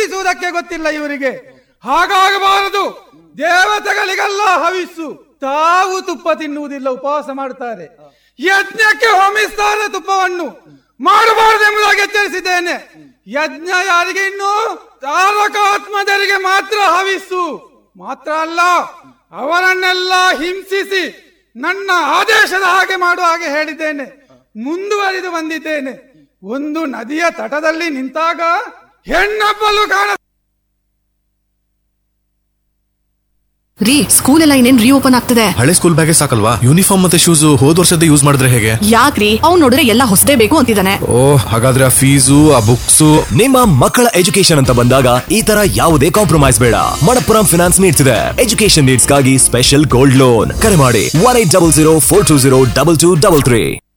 ಲೆಕ್ಕಿಸುವುದಕ್ಕೆ ಗೊತ್ತಿಲ್ಲ ಇವರಿಗೆ ಹಾಗಾಗಬಾರದು ದೇವತೆಗಳಿಗೆಲ್ಲ ಹವಿಸ್ಸು ತಾವು ತುಪ್ಪ ತಿನ್ನುವುದಿಲ್ಲ ಉಪವಾಸ ಮಾಡುತ್ತಾರೆ ಯಜ್ಞಕ್ಕೆ ಹೋಮಿಸ್ತಾರೆ ತುಪ್ಪವನ್ನು ಮಾಡಬಾರದು ಎಂಬುದಾಗಿ ಎಚ್ಚರಿಸಿದ್ದೇನೆ ಯಜ್ಞ ಯಾರಿಗೆ ಇನ್ನು ತಾರಕಾತ್ಮದರಿಗೆ ಮಾತ್ರ ಹವಿಸ್ಸು ಮಾತ್ರ ಅಲ್ಲ ಅವರನ್ನೆಲ್ಲ ಹಿಂಸಿಸಿ ನನ್ನ ಆದೇಶದ ಹಾಗೆ ಮಾಡುವ ಹಾಗೆ ಹೇಳಿದ್ದೇನೆ ಮುಂದುವರಿದು ಬಂದಿದ್ದೇನೆ ಒಂದು ನದಿಯ ತಟದಲ್ಲಿ ನಿಂತಾಗ ಹೆಣ್ಣಬ್ಬಲು ಕಾಣ ರೀ ಸ್ಕೂಲ್ ಎಲ್ಲ ಇನ್ನೇನ್ ರೀಓಪನ್ ಆಗ್ತದೆ ಹಳೆ ಸ್ಕೂಲ್ ಬ್ಯಾಗೇ ಸಾಕಲ್ವಾ ಯೂನಿಫಾರ್ಮ್ ಮತ್ತೆ ಶೂಸ್ ಹೋದ್ ವರ್ಷದ ಯೂಸ್ ಮಾಡಿದ್ರೆ ಹೇಗೆ ಯಾಕ್ರಿ ಅವ್ನ್ ನೋಡಿದ್ರೆ ಎಲ್ಲ ಹೊಸದೇ ಬೇಕು ಅಂತಿದ್ದಾನೆ ಓ ಹಾಗಾದ್ರೆ ಆ ಫೀಸು ಆ ಬುಕ್ಸು ನಿಮ್ಮ ಮಕ್ಕಳ ಎಜುಕೇಶನ್ ಅಂತ ಬಂದಾಗ ಈ ತರ ಯಾವುದೇ ಕಾಂಪ್ರಮೈಸ್ ಬೇಡ ಮಣಪ್ಪುರಂ ಫಿನಾನ್ಸ್ ನೀಡ್ಸ್ ಇದೆ ಎಜುಕೇಶನ್ ನೀಡ್ಸ್ ಗಾಗಿ ಸ್ಪೆಷಲ್ ಗೋಲ್ಡ್ ಲೋನ್ ಕರೆ ಮಾಡಿ one eight double zero four two zero double two double three